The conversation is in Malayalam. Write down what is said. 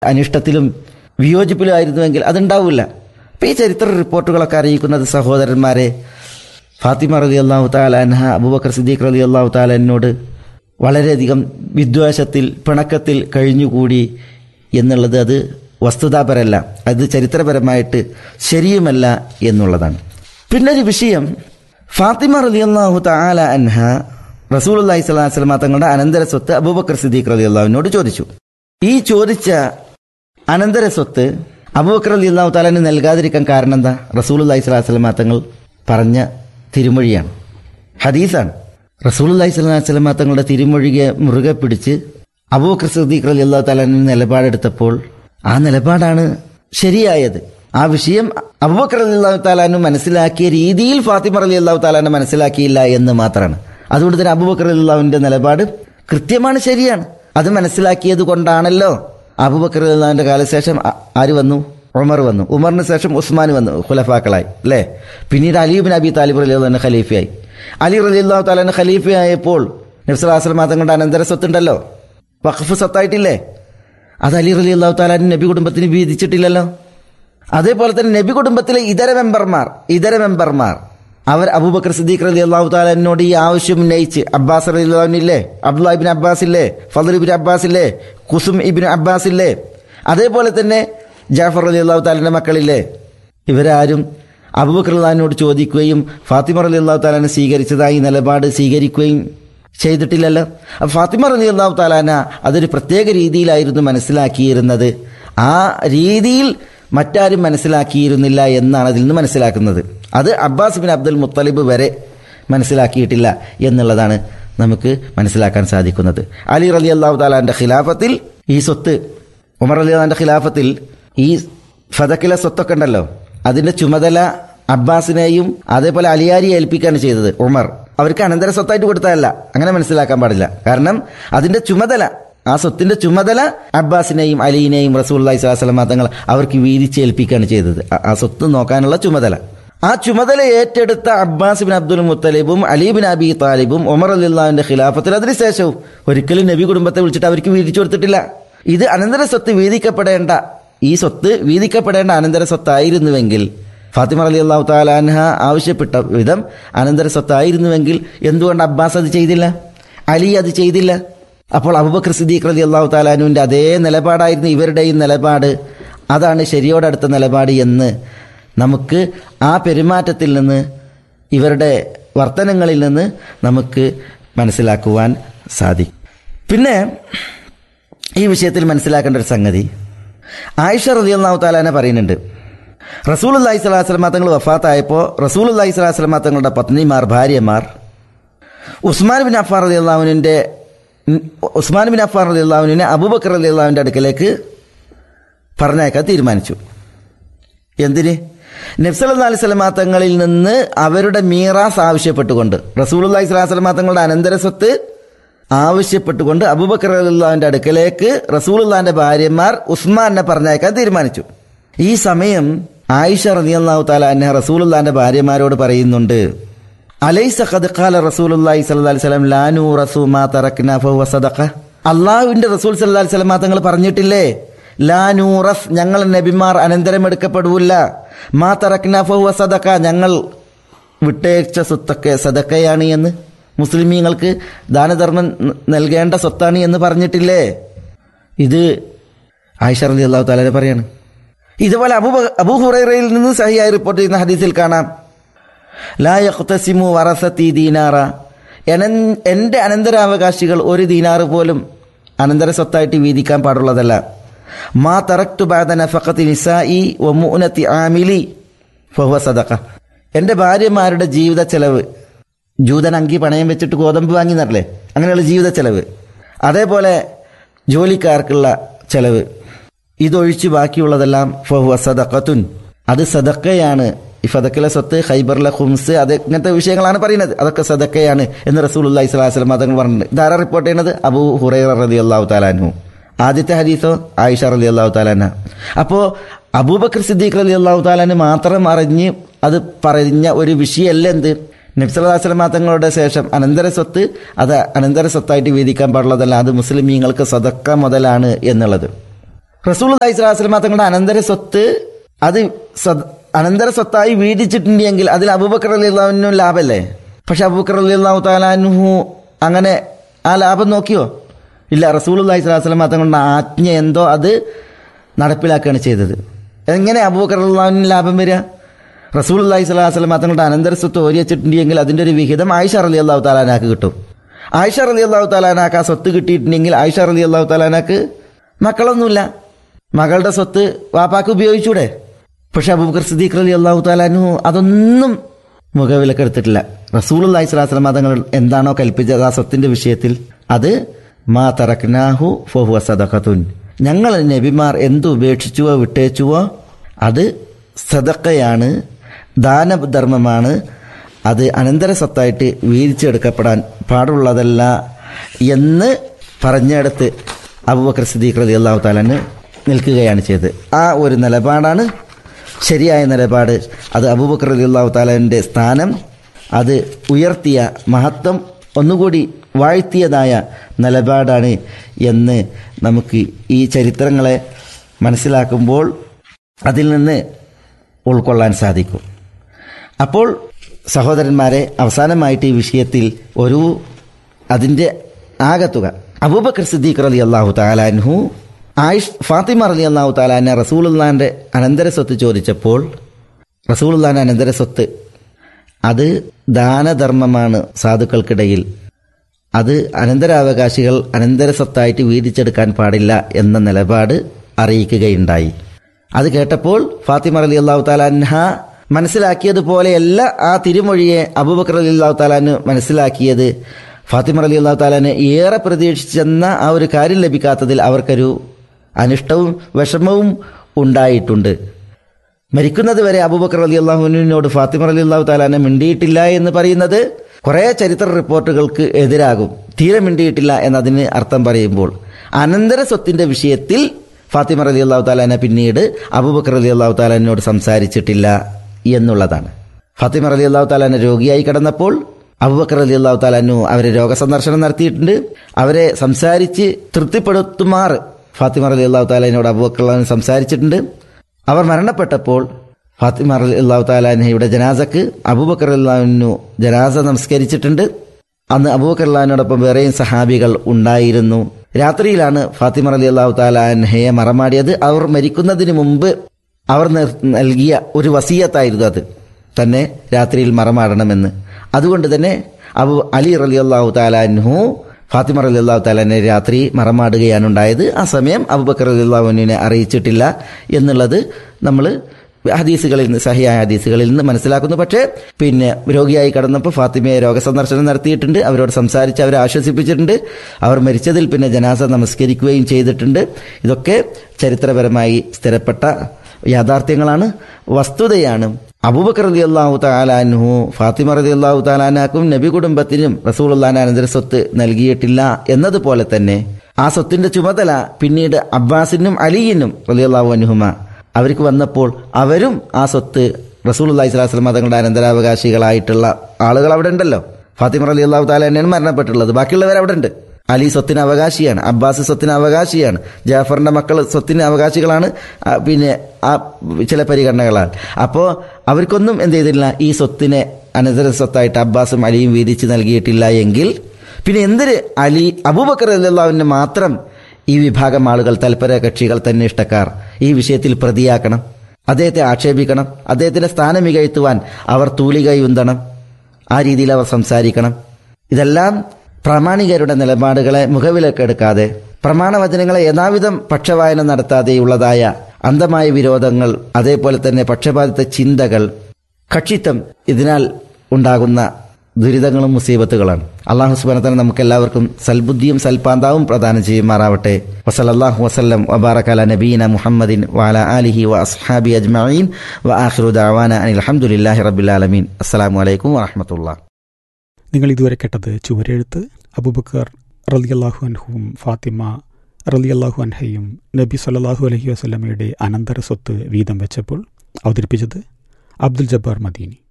അനിഷ്ടത്തിലും വിയോജിപ്പിലുമായിരുന്നുവെങ്കിൽ അതുണ്ടാവില്ല അപ്പം ഈ ചരിത്ര റിപ്പോർട്ടുകളൊക്കെ അറിയിക്കുന്നത് സഹോദരന്മാരെ ഫാത്തിമ റലി അള്ളാഹു താലാൻഹ അബൂബക്കർ സിദ്ദീഖ് റലി അള്ളാഹു താലാനോട് വളരെയധികം വിദ്വേഷത്തിൽ പിണക്കത്തിൽ കഴിഞ്ഞുകൂടി എന്നുള്ളത് അത് വസ്തുതാപരല്ല അത് ചരിത്രപരമായിട്ട് ശരിയുമല്ല എന്നുള്ളതാണ് പിന്നൊരു വിഷയം ഫാത്തിമ റലി അള്ളാഹു താല അൻഹ റസൂൽ അള്ളാഹി സ്വലാഹു വസ്ലമ തങ്ങളുടെ അനന്തര സ്വത്ത് അബൂബക്കർ സിദ്ദീഖ് റലി അള്ളാഹുവിനോട് ചോദിച്ചു ഈ ചോദിച്ച അനന്തര സ്വത്ത് അബൂബക്കർ അലി അള്ളാഹു താലാന് നൽകാതിരിക്കാൻ കാരണം എന്താ റസൂൽ അള്ളാഹി സ്വലാഹു വസ്ലമ തങ്ങൾ പറഞ്ഞ തിരുമൊഴിയാണ് ഹദീസാണ് റസൂൽ അള്ളാഹി സ്വലാഹു വസ്ലമ തങ്ങളുടെ തിരുമൊഴിയെ മുറുകെ പിടിച്ച് അബൂബക്കർ സിദ്ദീഖ് അലി അള്ളാഹു താലാന് നിലപാടെടുത്തപ്പോൾ ആ നിലപാടാണ് ശരിയായത് ആ വിഷയം അബൂബക്കർ അലി അള്ളാഹു താലാനു മനസ്സിലാക്കിയ രീതിയിൽ ഫാത്തിമ അലി അള്ളാഹു താലാനെ മനസ്സിലാക്കിയില്ല എന്ന് മാത്രമാണ് അതുകൊണ്ട് തന്നെ അബൂബക്കർ അലി അള്ളാഹുവിന്റെ നിലപാട് കൃത്യമാണ് ശരിയാണ് അത് മനസ്സിലാക്കിയത് കൊണ്ടാണല്ലോ അബൂബക്കർ അലി അള്ളാഹുവിന്റെ കാലശേഷം ആ- ആര് വന്നു ഉമർ വന്നു ഉമറിന് ശേഷം ഉസ്മാൻ വന്നു ഖുലഫാക്കളായി അല്ലേ പിന്നീട് അലീബിൻ അബി താലിബ് അലി അള്ളാഹു ഖലീഫയായി അലി റലി അള്ളാഹു താലാന് ഖലീഫയായപ്പോൾ നബ്സലാസ്ലം തങ്ങളുടെ അനന്തര സ്വത്തുണ്ടല്ലോ വഖഫ് സ്വത്തായിട്ടില്ലേ അത് അലി റലി അള്ളാഹു താലാൻ നബി കുടുംബത്തിന് വീതിച്ചിട്ടില്ലല്ലോ അതേപോലെ തന്നെ നബി കുടുംബത്തിലെ ഇതര മെമ്പർമാർ ഇതര മെമ്പർമാർ അവർ അബൂബക്കർ സിദ്ദീഖ് റലി അള്ളാഹു താലാനോട് ഈ ആവശ്യം ഉന്നയിച്ച് അബ്ബാസ് റലി അള്ളാഹുനില്ലേ അബ്ദുല്ലാ ഇബിൻ അബ്ബാസ് ഇല്ലേ ഫദർ ഇബിൻ അബ്ബാസ് ഇല്ലേ കുസും ഇബിൻ അബ്ബാസ് ഇല്ലേ അതേപോലെ തന്നെ ജാഫർ അലി അള്ളാഹു താലാന്റെ മക്കളില്ലേ ഇവരാരും അബൂബക്കർ അള്ളഹാനോട് ചോദിക്കുകയും ഫാത്തിമ അലി അള്ളാഹു താലാനെ സ്വീകരിച്ചതായി നിലപാട് സ്വീകരിക്കുകയും ചെയ്തിട്ടില്ലല്ലോ അപ്പൊ ഫാത്തിമ അലി അള്ളാഹു താലാന അതൊരു പ്രത്യേക രീതിയിലായിരുന്നു മനസ്സിലാക്കിയിരുന്നത് ആ രീതിയിൽ മറ്റാരും മനസ്സിലാക്കിയിരുന്നില്ല എന്നാണ് അതിൽ നിന്ന് മനസ്സിലാക്കുന്നത് അത് അബ്ബാസ് ബിൻ അബ്ദുൽ മുത്തലിബ് വരെ മനസ്സിലാക്കിയിട്ടില്ല എന്നുള്ളതാണ് നമുക്ക് മനസ്സിലാക്കാൻ സാധിക്കുന്നത് അലി റലി അള്ളാഹു താലാന്റെ ഖിലാഫത്തിൽ ഈ സ്വത്ത് ഉമർ അലി അള്ളാന്റെ ഖിലാഫത്തിൽ ഈ ഫതക്കിലെ സ്വത്തൊക്കെ ഉണ്ടല്ലോ അതിന്റെ ചുമതല അബ്ബാസിനെയും അതേപോലെ അലിയാരിയെ ഏൽപ്പിക്കുകയാണ് ചെയ്തത് ഉമർ അവർക്ക് അനന്തര സ്വത്തായിട്ട് കൊടുത്തതല്ല അങ്ങനെ മനസ്സിലാക്കാൻ പാടില്ല കാരണം അതിന്റെ ചുമതല ആ സ്വത്തിന്റെ ചുമതല അബ്ബാസിനെയും അലീനെയും റസൂല്ലി സ്വലാസ്ലം തങ്ങൾ അവർക്ക് വീതിച്ചേൽപ്പിക്കുകയാണ് ചെയ്തത് ആ- ആ സ്വത്ത് നോക്കാനുള്ള ചുമതല ആ ചുമതല ഏറ്റെടുത്ത അബ്ബാസ് ബിൻ അബ്ദുൽ മുത്തലിബും അലി ബിൻ അബി താലിബും ഉമർ അലിള്ളാഹിന്റെ ഖിലാഫത്തിൽ അതിനുശേഷവും ഒരിക്കലും നബി കുടുംബത്തെ വിളിച്ചിട്ട് അവർക്ക് വീതിച്ചു കൊടുത്തിട്ടില്ല ഇത് അനന്തര സ്വത്ത് വീതിക്കപ്പെടേണ്ട ഈ സ്വത്ത് വീതിക്കപ്പെടേണ്ട അനന്തര സ്വത്തായിരുന്നുവെങ്കിൽ ഫാത്തിമ അലി അള്ളാഹു താലാൻഹ ആവശ്യപ്പെട്ട വിധം അനന്തര സ്വത്തായിരുന്നുവെങ്കിൽ എന്തുകൊണ്ട് അബ്ബാസ് അത് ചെയ്തില്ല അലി അത് ചെയ്തില്ല അപ്പോൾ അബുബക്കർ സിദ്ദീഖ് റലി അള്ളാഹു താലാനുവിന്റെ അതേ നിലപാടായിരുന്നു ഇവരുടെയും നിലപാട് അതാണ് ശരിയോടടുത്ത നിലപാട് എന്ന് നമുക്ക് ആ പെരുമാറ്റത്തിൽ നിന്ന് ഇവരുടെ വർത്തനങ്ങളിൽ നിന്ന് നമുക്ക് മനസ്സിലാക്കുവാൻ സാധിക്കും പിന്നെ ഈ വിഷയത്തിൽ മനസ്സിലാക്കേണ്ട ഒരു സംഗതി ആയിഷ റലി അള്ളാഹു താലാനെ പറയുന്നുണ്ട് റസൂൽ അള്ളഹി സ്വലാഹു വസ്ലമ തങ്ങൾ വഫാത്തായപ്പോൾ റസൂൽ അള്ളഹി സ്വലാഹു വസ്ലമ തങ്ങളുടെ പത്നിമാർ ഭാര്യമാർ ഉസ്മാൻ ബിൻ അഫാർ അലി അള്ളാഹുവിൻ്റെ ഉസ്മാൻ ബിൻ അഫാർ അലി അള്ളാഹുവിനെ അബൂബക്കർ അലി അള്ളാഹുവിൻ്റെ അടുക്കലേക്ക് പറഞ്ഞയക്കാൻ തീരുമാനിച്ചു എന്തിന് നബ്സല്ലാ അലൈഹി സ്വലമാ തങ്ങളിൽ നിന്ന് അവരുടെ മീറാസ് ആവശ്യപ്പെട്ടുകൊണ്ട് റസൂൽ അള്ളഹി സ്വലാഹു വസ്ലമാ തങ്ങളുടെ അനന്തര സ്വത്ത് ആവശ്യപ്പെട്ടുകൊണ്ട് അബൂബക്കർ അള്ളാഹുവിന്റെ അടുക്കലേക്ക് റസൂലുള്ളാന്റെ ഭാര്യമാർ ഉസ്മാനെ പറഞ്ഞയക്കാൻ തീരുമാനിച്ചു ഈ സമയം ആയിഷ റളിയല്ലാഹു തആല അൻഹ റസൂലുള്ളാന്റെ ഭാര്യമാരോട് പറയുന്നുണ്ട് അലൈസ ഖദ് ഖാല റസൂലുള്ളാഹി സ്വല്ലല്ലാഹി അലൈഹി വസല്ലം ലാ നൂറസു മാ തറക്നാ ഫഹുവ സദഖ അള്ളാഹുവിന്റെ റസൂൽ സല്ലല്ലാഹി അലൈഹി വസല്ലം തങ്ങൾ പറഞ്ഞിട്ടില്ലേ ലാ നൂറസ് ഞങ്ങൾ നബിമാർ അനന്തരം എടുക്കപ്പെടൂല മാ തറക്നാ ഫഹുവ സദഖ ഞങ്ങൾ വിട്ടയച്ച സ്വത്തൊക്കെ സദക്കയാണ് എന്ന് മുസ്ലിമീങ്ങൾക്ക് ദാനധർമ്മം ന- നൽകേണ്ട സ്വത്താണ് എന്ന് പറഞ്ഞിട്ടില്ലേ ഇത് ആയിഷ റലി അള്ളാഹു താലെ പറയാണ് ഇതുപോലെ അബൂ അബൂ ഹുറൈറയിൽ നിന്ന് സഹിയായി റിപ്പോർട്ട് ചെയ്യുന്ന ഹദീസിൽ കാണാം ലാ യഖ്തസിമു വറസത്തി ദീനാറ എനൻ- എന്റെ അനന്തരാവകാശികൾ ഒരു ദീനാറ് പോലും അനന്തര സ്വത്തായിട്ട് വീതിക്കാൻ പാടുള്ളതല്ല മാ തറക്തു ബാദ നഫഖത്തി നിസായി വ മുഅനത്തി ആമിലി ഫഹുവ സദഖ എന്റെ ഭാര്യമാരുടെ ജീവിത ചെലവ് ജൂതൻ അങ്കി പണയം വെച്ചിട്ട് ഗോതമ്പ് വാങ്ങി എന്നറില്ലേ അങ്ങനെയുള്ള ജീവിത ചെലവ് അതേപോലെ ജോലിക്കാർക്കുള്ള ചെലവ് ഇതൊഴിച്ച് ബാക്കിയുള്ളതെല്ലാം ഫഹുവ സദഖത്തുൻ അത് സദക്കയാണ് ഈ ഫതക്കിലെ സ്വത്ത് ഖൈബറിലെ ഹുംസ് അത് ഇങ്ങനത്തെ വിഷയങ്ങളാണ് പറയുന്നത് അതൊക്കെ സദക്കയാണ് എന്ന് റസൂൽ അള്ളഹി സ്വലാസ്ലം തങ്ങൾ പറഞ്ഞിട്ടുണ്ട് ഇതാരാ റിപ്പോർട്ട് ചെയ്യുന്നത് അബൂ ഹുറൈറ റതി അള്ളാഹു താലാനു ആദ്യത്തെ ഹദീസോ ആയിഷ റലി അള്ളാഹു താലാന അപ്പോ അബൂബക്കർ സിദ്ദീഖ് റലി അള്ളാഹു താലാന് മാത്രം അറിഞ്ഞ് അത് പറഞ്ഞ ഒരു വിഷയമല്ല എന്ത് നബ്സലാസ്ലമാ തങ്ങളുടെ ശേഷം അനന്തര സ്വത്ത് അത് അനന്തര സ്വത്തായിട്ട് വീതിക്കാൻ പാടുള്ളതല്ല അത് മുസ്ലിമീങ്ങൾക്ക് സദക്ക മുതലാണ് എന്നുള്ളത് റസൂൽ അലൈഹിസ്ലാസ്ലമ തങ്ങളുടെ അനന്തര സ്വത്ത് അത് സ്വ- അനന്തര സ്വത്തായി വീതിച്ചിട്ടുണ്ടെങ്കിൽ അതിൽ അബൂബക്കർ അലി അള്ളാഹുവിനും ലാഭമല്ലേ പക്ഷെ അബൂബക്കർ അലി അള്ളാഹു താലാനുഹു അങ്ങനെ ആ ലാഭം നോക്കിയോ ഇല്ല റസൂൽ അലൈഹി സ്വലാസ്ലമ തങ്ങളുടെ ആജ്ഞ എന്തോ അത് നടപ്പിലാക്കുകയാണ് ചെയ്തത് എങ്ങനെ അബൂബക്കർ അള്ളാഹുവിന് ലാഭം വരിക റസൂൽ അള്ളാഹി സ്വലാസ്ലമ തങ്ങളുടെ അനന്തര സ്വത്ത് ഓരി വെച്ചിട്ടുണ്ടെങ്കിൽ അതിൻ്റെ ഒരു വിഹിതം ആയിഷ അലി അള്ളാഹു താലാനാക്ക് കിട്ടും ആയിഷ അലി അള്ളാഹു താലാനാക്ക് ആ സ്വത്ത് കിട്ടിയിട്ടുണ്ടെങ്കിൽ ആയിഷ അലി അള്ളാഹു താലാനാക്ക് മക്കളൊന്നുമില്ല മകളുടെ സ്വത്ത് വാപ്പാക്ക് ഉപയോഗിച്ചൂടെ പക്ഷെ അബൂബക്കർ സിദ്ദീഖ് അലി അള്ളാഹു താലാനു അതൊന്നും മുഖവിലക്കെടുത്തിട്ടില്ല റസൂൽ അള്ളാഹി സ്വലാസ്ലം തങ്ങൾ എന്താണോ കൽപ്പിച്ചത് ആ സ്വത്തിന്റെ വിഷയത്തിൽ അത് മാ തറക്നാഹു ഫഹുവ സദഖത്തുൻ ഞങ്ങൾ നബിമാർ എന്ത് ഉപേക്ഷിച്ചുവോ വിട്ടേച്ചുവോ അത് സദക്കയാണ് ദാനധർമ്മമാണ് അത് അനന്തര സ്വത്തായിട്ട് വീതിച്ചെടുക്കപ്പെടാൻ പാടുള്ളതല്ല എന്ന് പറഞ്ഞെടുത്ത് അബൂബക്കർ സിദ്ദീഖ് റതി അള്ളാഹു താലാന് നിൽക്കുകയാണ് ചെയ്തത് ആ ഒരു നിലപാടാണ് ശരിയായ നിലപാട് അത് അബൂബക്കർ റതി അള്ളാഹു താലാൻ്റെ സ്ഥാനം അത് ഉയർത്തിയ മഹത്വം ഒന്നുകൂടി വാഴ്ത്തിയതായ നിലപാടാണ് എന്ന് നമുക്ക് ഈ ചരിത്രങ്ങളെ മനസ്സിലാക്കുമ്പോൾ അതിൽ നിന്ന് ഉൾക്കൊള്ളാൻ സാധിക്കും അപ്പോൾ സഹോദരന്മാരെ അവസാനമായിട്ട് ഈ വിഷയത്തിൽ ഒരു അതിൻ്റെ ആകത്തുക അബൂബക്കർ സിദ്ദീഖ് അലി അള്ളാഹു താലാൻഹു ആയിഷ് ഫാത്തിമ അലി അള്ളാഹു താലാനെ റസൂലുല്ലാൻ്റെ അനന്തര സ്വത്ത് ചോദിച്ചപ്പോൾ റസൂലുല്ലാൻ്റെ അനന്തര സ്വത്ത് അത് ദാനധർമ്മമാണ് സാധുക്കൾക്കിടയിൽ അത് അനന്തരാവകാശികൾ അനന്തര സ്വത്തായിട്ട് വീതിച്ചെടുക്കാൻ പാടില്ല എന്ന നിലപാട് അറിയിക്കുകയുണ്ടായി അത് കേട്ടപ്പോൾ ഫാത്തിമ അലി അള്ളാഹു താലാൻഹ മനസ്സിലാക്കിയതുപോലെയല്ല ആ തിരുമൊഴിയെ അബൂബക്കർ അലി അള്ളാഹു താലാന് മനസ്സിലാക്കിയത് ഫാത്തിമ അലി അള്ളാഹു താലാന് ഏറെ പ്രതീക്ഷിച്ചെന്ന ആ ഒരു കാര്യം ലഭിക്കാത്തതിൽ അവർക്കൊരു അനിഷ്ടവും വിഷമവും ഉണ്ടായിട്ടുണ്ട് മരിക്കുന്നത് വരെ അബൂബക്കർ അലി അള്ളാഹുവിനോട് ഫാത്തിമ അലി അള്ളാഹു താലാനെ മിണ്ടിയിട്ടില്ല എന്ന് പറയുന്നത് കുറേ ചരിത്ര റിപ്പോർട്ടുകൾക്ക് എതിരാകും തീരെ മിണ്ടിയിട്ടില്ല എന്നതിന് അർത്ഥം പറയുമ്പോൾ അനന്തര സ്വത്തിന്റെ വിഷയത്തിൽ ഫാത്തിമ അലി അള്ളാഹു താലാനെ പിന്നീട് അബൂബക്കർ അലി അള്ളാഹു താലാനോട് സംസാരിച്ചിട്ടില്ല എന്നുള്ളതാണ് ഫാത്തിമ അലി അള്ളാഹു താലാനെ രോഗിയായി കിടന്നപ്പോൾ അബൂബക്കർ അലി അള്ളാഹു താലാനു അവരെ രോഗസന്ദർശനം നടത്തിയിട്ടുണ്ട് അവരെ സംസാരിച്ച് തൃപ്തിപ്പെടുത്തുമാർ ഫാത്തിമ അലി അള്ളാഹു താലാനോട് അബൂബക്കർ അള്ളാഹു സംസാരിച്ചിട്ടുണ്ട് അവർ മരണപ്പെട്ടപ്പോൾ ഫാത്തിമ അള്ളാഹു താലാനയുടെ ജനാസക്ക് അബൂബക്കർ അള്ളാഹുനു ജനാസ നമസ്കരിച്ചിട്ടുണ്ട് അന്ന് അബൂബക്കർ അള്ളാഹിനോടൊപ്പം വേറെയും സഹാബികൾ ഉണ്ടായിരുന്നു രാത്രിയിലാണ് ഫാത്തിമ അലി അള്ളാഹു താലാൻഹയെ മറമാടിയത് അവർ മരിക്കുന്നതിന് മുമ്പ് അവർ നിർ- നൽകിയ ഒരു വസീയത്തായിരുന്നു അത് തന്നെ രാത്രിയിൽ മറമാടണമെന്ന് അതുകൊണ്ട് തന്നെ അബു അലി റലി അള്ളാഹു താലാൻഹു ഫാത്തിമ റലി അള്ളാഹു താലാനെ രാത്രി മറമാടുകയാണ് ഉണ്ടായത് ആ സമയം അബുബക്കർ റലി അള്ളാഹുവിനെ അറിയിച്ചിട്ടില്ല എന്നുള്ളത് നമ്മൾ ഹദീസുകളിൽ നിന്ന് സഹിയായ ഹദീസുകളിൽ നിന്ന് മനസ്സിലാക്കുന്നു പക്ഷേ പിന്നെ രോഗിയായി കടന്നപ്പോൾ ഫാത്തിമയെ രോഗസന്ദർശനം നടത്തിയിട്ടുണ്ട് അവരോട് സംസാരിച്ച് അവരെ ആശ്വസിപ്പിച്ചിട്ടുണ്ട് അവർ മരിച്ചതിൽ പിന്നെ ജനാസ നമസ്കരിക്കുകയും ചെയ്തിട്ടുണ്ട് ഇതൊക്കെ ചരിത്രപരമായി സ്ഥിരപ്പെട്ട യാഥാർത്ഥ്യങ്ങളാണ് വസ്തുതയാണ് അബൂബക്കർ റതി അള്ളാഹു താലാൻഹു ഫാത്തിമ റതി അള്ളാഹു താലാനാക്കും നബി കുടുംബത്തിനും റസൂലുള്ളാൻ അനന്തര സ്വത്ത് നൽകിയിട്ടില്ല എന്നതുപോലെ തന്നെ ആ സ്വത്തിന്റെ ചുമതല പിന്നീട് അബ്ബാസിനും അലിയിനും റലി അള്ളാഹു അനുഹുമ അവർക്ക് വന്നപ്പോൾ അവരും ആ സ്വത്ത് റസൂൽ അള്ളാഹി സ്വലാസ്ലം തങ്ങളുടെ അനന്തരാവകാശികളായിട്ടുള്ള ആളുകൾ അവിടെ ഉണ്ടല്ലോ ഫാത്തിമ റലി അള്ളാഹു താല തന്നെയാണ് മരണപ്പെട്ടുള്ളത് ബാക്കിയുള്ളവർ അവിടെ ഉണ്ട് അലി സ്വത്തിന് അവകാശിയാണ് അബ്ബാസ് സ്വത്തിന് അവകാശിയാണ് ജാഫറിന്റെ മക്കൾ സ്വത്തിന് അവകാശികളാണ് ആ, പിന്നെ ആ ചില പരിഗണനകളാൽ അപ്പോൾ അവർക്കൊന്നും എന്ത് ചെയ്തില്ല ഈ സ്വത്തിനെ അനന്തര സ്വത്തായിട്ട് അബ്ബാസും അലിയും വീതിച്ച് നൽകിയിട്ടില്ല എങ്കിൽ പിന്നെ എന്തിന് അലി അബൂബക്കർ അല്ലാവിന് മാത്രം ഈ വിഭാഗം ആളുകൾ തൽപര കക്ഷികൾ തന്നെ ഇഷ്ടക്കാർ ഈ വിഷയത്തിൽ പ്രതിയാക്കണം അദ്ദേഹത്തെ ആക്ഷേപിക്കണം അദ്ദേഹത്തിന്റെ സ്ഥാനം മികഴ്ത്തുവാൻ അവർ തൂലികയുന്തണം ആ രീതിയിൽ അവർ സംസാരിക്കണം ഇതെല്ലാം പ്രാമാണികരുടെ നിലപാടുകളെ മുഖവിലക്കെടുക്കാതെ പ്രമാണവചനങ്ങളെ യഥാവിധം പക്ഷവായന നടത്താതെയുള്ളതായ അന്ധമായ വിരോധങ്ങൾ അതേപോലെ തന്നെ പക്ഷപാതിത്വ ചിന്തകൾ കക്ഷിത്വം ഇതിനാൽ ഉണ്ടാകുന്ന ദുരിതങ്ങളും മുസീബത്തുകളാണ് അള്ളാഹു സുബാനത്തന്നെ നമുക്ക് എല്ലാവർക്കും സൽബുദ്ധിയും സൽപാന്താവും പ്രദാനം ചെയ്യുമാറാവട്ടെ വസലല്ലാഹു വസല്ലം വബാറകല നബീന മുഹമ്മദിൻ വാല ആലിഹി വ അസ്ഹാബി അജ്മഈൻ വ ആഖിറു ദഅവാന അനിൽ ഹംദുലില്ലാഹി റബ്ബിൽ ആലമീൻ അസ്സലാമു അലൈക്കും വറഹ്മത്തുള്ളാഹി നിങ്ങൾ ഇതുവരെ കേട്ടത് ചുവരെഴുത്ത് അബുബക്കർ റലിയല്ലാഹു അൻഹുവും ഫാത്തിമ റലിയല്ലാഹു അൻഹയും നബി സല്ലല്ലാഹു അലൈഹി വസല്ലമയുടെ അനന്തര സ്വത്ത് വീതം വെച്ചപ്പോൾ അവതരിപ്പിച്ചത് അബ്ദുൽ ജബ്ബാർ മദീനി